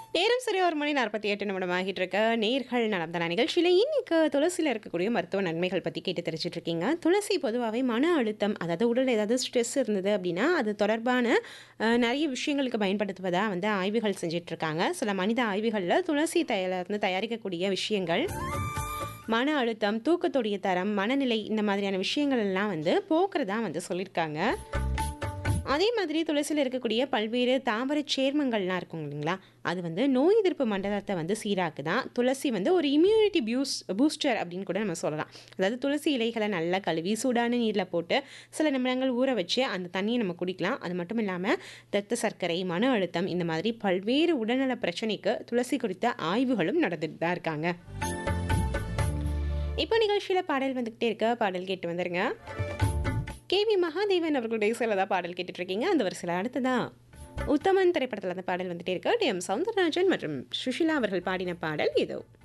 நேரம் சரியா ஒரு மணி நாற்பத்தி எட்டு நிமிடம் ஆகிட்டு இருக்க நேர்கள் நலம்தான நிகழ்ச்சியில் இன்னைக்கு துளசியில் இருக்கக்கூடிய மருத்துவ நன்மைகள் பற்றி கேட்டு தெரிஞ்சிட்டு இருக்கீங்க துளசி பொதுவாகவே மன அழுத்தம் அதாவது உடல் ஏதாவது ஸ்ட்ரெஸ் இருந்தது அப்படின்னா அது தொடர்பான அஹ், நிறைய விஷயங்களுக்கு பயன்படுத்துவதாக வந்து ஆய்வுகள் செஞ்சுட்டு இருக்காங்க சில மனித ஆய்வுகளில் துளசி இருந்து தயாரிக்கக்கூடிய விஷயங்கள் மன அழுத்தம் தூக்கத்துடைய தரம் மனநிலை இந்த மாதிரியான விஷயங்கள் எல்லாம் வந்து போக்குறதா வந்து சொல்லியிருக்காங்க அதே மாதிரி துளசியில் இருக்கக்கூடிய பல்வேறு தாவர சேர்மங்கள்லாம் இருக்கும் இல்லைங்களா அது வந்து நோய் எதிர்ப்பு மண்டலத்தை வந்து சீராக்குதான் துளசி வந்து ஒரு இம்யூனிட்டி பியூஸ் பூஸ்டர் அப்படின்னு கூட நம்ம சொல்லலாம் அதாவது துளசி இலைகளை நல்லா கழுவி சூடான நீரில் போட்டு சில நிமிடங்கள் ஊற வச்சு அந்த தண்ணியை நம்ம குடிக்கலாம் அது மட்டும் இல்லாமல் ரத்த சர்க்கரை மன அழுத்தம் இந்த மாதிரி பல்வேறு உடல்நல பிரச்சனைக்கு துளசி குறித்த ஆய்வுகளும் நடந்துட்டு தான் இருக்காங்க இப்போ நிகழ்ச்சியில் பாடல் வந்துக்கிட்டே இருக்க பாடல் கேட்டு வந்துருங்க கேவி மகாதேவன் அவர்களுடைய சில தான் பாடல் கேட்டுட்டு இருக்கீங்க அந்த வரிசையில் அடுத்ததான் உத்தமன் திரைப்படத்தில் அந்த பாடல் வந்துட்டே இருக்கு டி எம் சவுந்தரராஜன் மற்றும் சுஷிலா அவர்கள் பாடின பாடல் இதோ